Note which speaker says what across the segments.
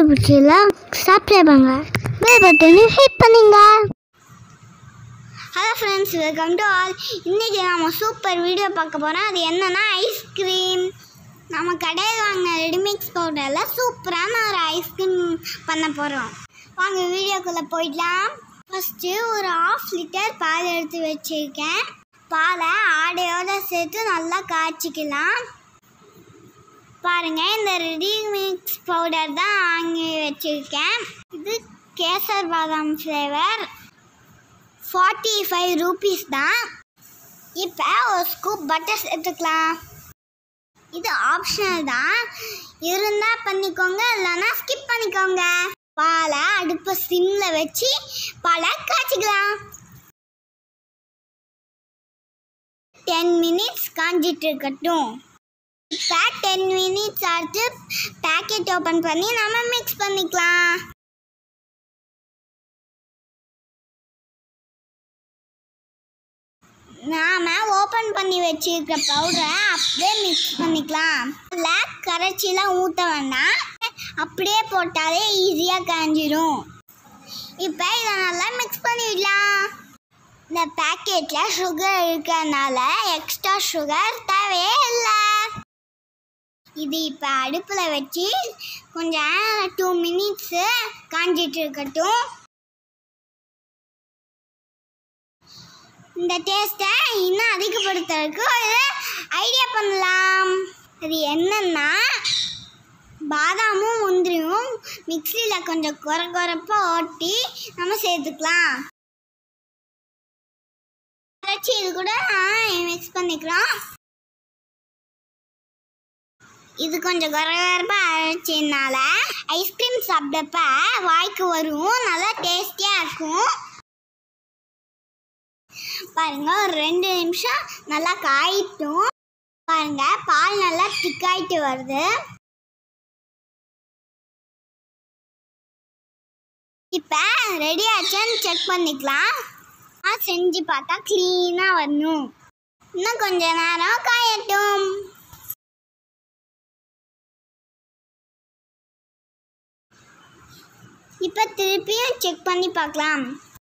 Speaker 1: பிடிச்சல subscribe பண்ணுங்க bell பட்டனை hit பண்ணுங்க hello friends welcome to all இன்றைக்கி நம்ம சூப்பர் வீடியோ பார்க்க போகிறோம் அது என்னன்னா ஐஸ்கிரீம் நம்ம கடையில் வாங்கின ரெடிமிக்ஸ் பவுடரில் சூப்பரான ஒரு ஐஸ்கிரீம் பண்ண போகிறோம் வாங்க வீடியோக்குள்ளே போயிடலாம் ஃபஸ்ட்டு ஒரு ஆஃப் லிட்டர் பால் எடுத்து வச்சுருக்கேன் பாலை ஆடையோடு சேர்த்து நல்லா காய்ச்சிக்கலாம் பாருங்க இந்த ரெடி மிக்ஸ் பவுடர் தான் வாங்கி வச்சுருக்கேன் இது கேசர் பாதாம் ஃப்ளேவர் ஃபார்ட்டி ஃபைவ் ரூபீஸ் தான் இப்போ ஒரு ஸ்கூப் பட்டர் சேர்த்துக்கலாம் இது ஆப்ஷனல் தான் இருந்தால் பண்ணிக்கோங்க இல்லைன்னா ஸ்கிப் பண்ணிக்கோங்க பாலை அடுப்பை சிம்மில் வச்சு பாலை காய்ச்சிக்கலாம் டென் மினிட்ஸ் காஞ்சிட்டு இருக்கட்டும் இப்போ டென் மினிட்ஸ் ஆச்சு பேக்கெட் ஓப்பன் பண்ணி நம்ம மிக்ஸ் பண்ணிக்கலாம் நாம ஓப்பன் பண்ணி வச்சிருக்க பவுடரை அப்படியே மிக்ஸ் பண்ணிக்கலாம் இல்லை கரைச்சிலாம் ஊற்ற வேண்டாம் அப்படியே போட்டாலே ஈஸியாக காஞ்சிடும் இப்போ இதை நல்லா மிக்ஸ் பண்ணிடலாம் இந்த பேக்கெட்டில் சுகர் இருக்கிறதுனால எக்ஸ்ட்ரா சுகர் தேவையே இல்லை இது இப்போ அடுப்பில் வச்சு கொஞ்சம் டூ மினிட்ஸு காஞ்சிட்டு இருக்கட்டும் இந்த டேஸ்ட்டை இன்னும் அதிகப்படுத்துறதுக்கு ஒரு ஐடியா பண்ணலாம் அது என்னன்னா பாதாமும் முந்திரியும் மிக்சியில் கொஞ்சம் குறை குறைப்பாக ஓட்டி நம்ம சேர்த்துக்கலாம் அரைச்சி இது கூட மிக்ஸ் பண்ணிக்கலாம் இது கொஞ்சம் குறகுறப்பாக அரைச்சதுனால ஐஸ்கிரீம் சாப்பிட்டப்ப வாய்க்கு வரும் நல்லா டேஸ்டியாக இருக்கும் பாருங்க ஒரு ரெண்டு நிமிஷம் நல்லா காயிட்டும் பாருங்க பால் நல்லா திக்காயிட்டு வருது இப்போ ரெடி ஆச்சான்னு செக் பண்ணிக்கலாம் ஆ, செஞ்சு பார்த்தா க்ளீனாக வரணும் இன்னும் கொஞ்ச நேரம் காயட்டும் இப்போ திருப்பியும் செக் பண்ணி பார்க்கலாம்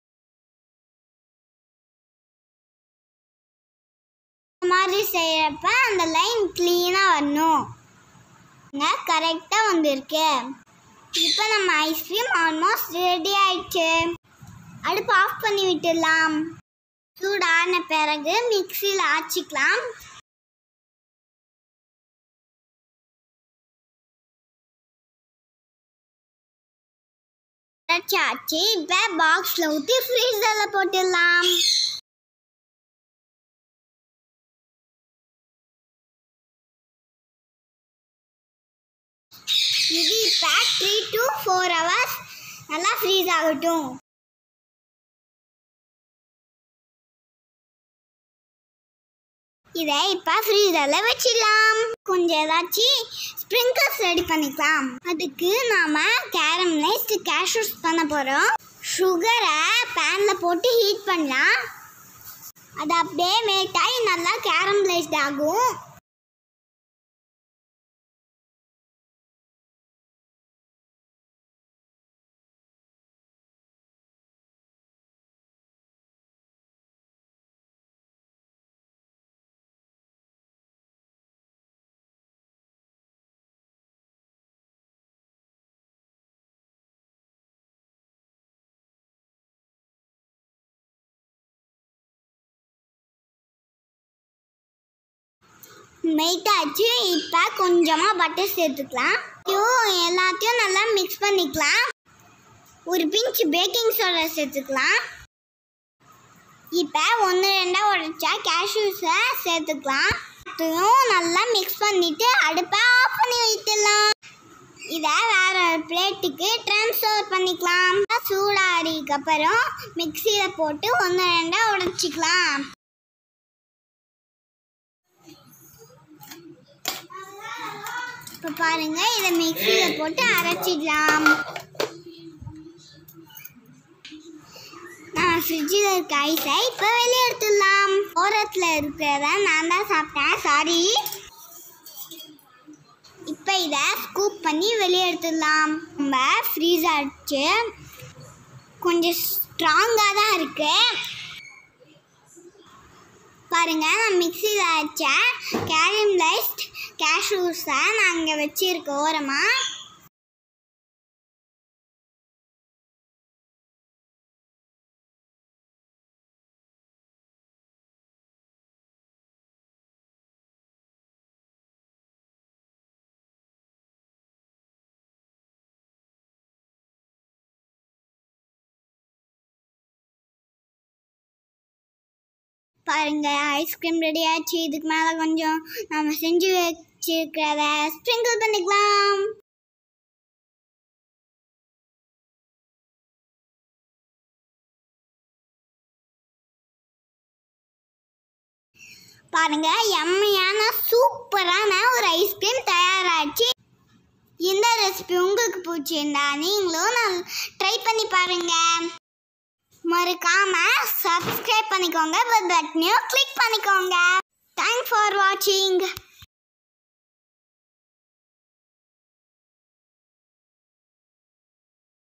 Speaker 1: இந்த மாதிரி செய்கிறப்ப அந்த லைன் க்ளீனாக வரணும் கரெக்டாக வந்திருக்கு இப்போ நம்ம ஐஸ்கிரீம் ஆல்மோஸ்ட் ரெடி ஆயிடுச்சு அடுப்பு ஆஃப் பண்ணி விட்டுடலாம் சூடான பிறகு மிக்சியில் ஆச்சிக்கலாம் அரைச்சாச்சு இப்போ பாக்ஸில் ஊற்றி ஃப்ரீசரில் போட்டுடலாம் இது இப்போ த்ரீ டு ஃபோர் ஹவர்ஸ் நல்லா ஃப்ரீஸ் ஆகட்டும் இதை இப்போ ஃப்ரீசரில் வச்சிடலாம் கொஞ்சம் ஏதாச்சும் ஸ்ப்ரிங்கிள்ஸ் ரெடி பண்ணிக்கலாம் அதுக்கு நாம் கேரமலைஸ்டு கேஷ்யூஸ் பண்ண போகிறோம் சுகரை பேனில் போட்டு ஹீட் பண்ணலாம் அது அப்படியே மேட்டாகி நல்லா கேரமலைஸ்ட் ஆகும் மெயிட்டாச்சு இப்போ கொஞ்சமாக பட்டர் சேர்த்துக்கலாம் ஐயோ எல்லாத்தையும் நல்லா மிக்ஸ் பண்ணிக்கலாம் ஒரு பிஞ்ச் பேக்கிங் சோடா சேர்த்துக்கலாம் இப்போ ஒன்று ரெண்டாக உடைச்சா கேஷ்யூஸை சேர்த்துக்கலாம் அதையும் நல்லா மிக்ஸ் பண்ணிவிட்டு அடுப்பை ஆஃப் பண்ணி வைத்துடலாம் இதை வேற ஒரு பிளேட்டுக்கு ட்ரான்ஸ்ஃபர் பண்ணிக்கலாம் சூடாடிக்கு அப்புறம் மிக்சியில் போட்டு ஒன்று ரெண்டாக உடைச்சிக்கலாம் இப்போ பாருங்க இதை மிக்சியில் போட்டு அரைச்சிடலாம் நான் ஃப்ரிட்ஜில் இருக்க ஐஸை இப்போ வெளியே எடுத்துடலாம் ஓரத்தில் இருக்கிறத நான் தான் சாப்பிட்டேன் சாரி இப்போ இதை ஸ்கூப் பண்ணி வெளியே எடுத்துடலாம் நம்ம ஃப்ரீஸ் ஆச்சு கொஞ்சம் ஸ்ட்ராங்காக தான் இருக்கு பாருங்க நான் மிக்சியில் அரைச்ச கேரியம் லைஸ்ட் கேஷ்யூஸை நான் இங்கே வச்சிருக்கேன் ஓரமாக பாருங்க ஐஸ்கிரீம் ரெடி ஆச்சு இதுக்கு மேலே கொஞ்சம் நம்ம செஞ்சு வச்சிருக்கிறத ஸ்ப்ரிங்கிள் பண்ணிக்கலாம் பாருங்க எம்மையான சூப்பரான ஒரு ஐஸ்கிரீம் தயாராச்சு இந்த ரெசிபி உங்களுக்கு பிடிச்சிருந்தா நீங்களும் நான் ட்ரை பண்ணி பாருங்க மறக்காம சப்ஸ்கிரைப் பண்ணிக்கோங்க பெல் பட்டனையும் கிளிக் பண்ணிக்கோங்க தேங்க்ஸ் ஃபார் வாட்சிங்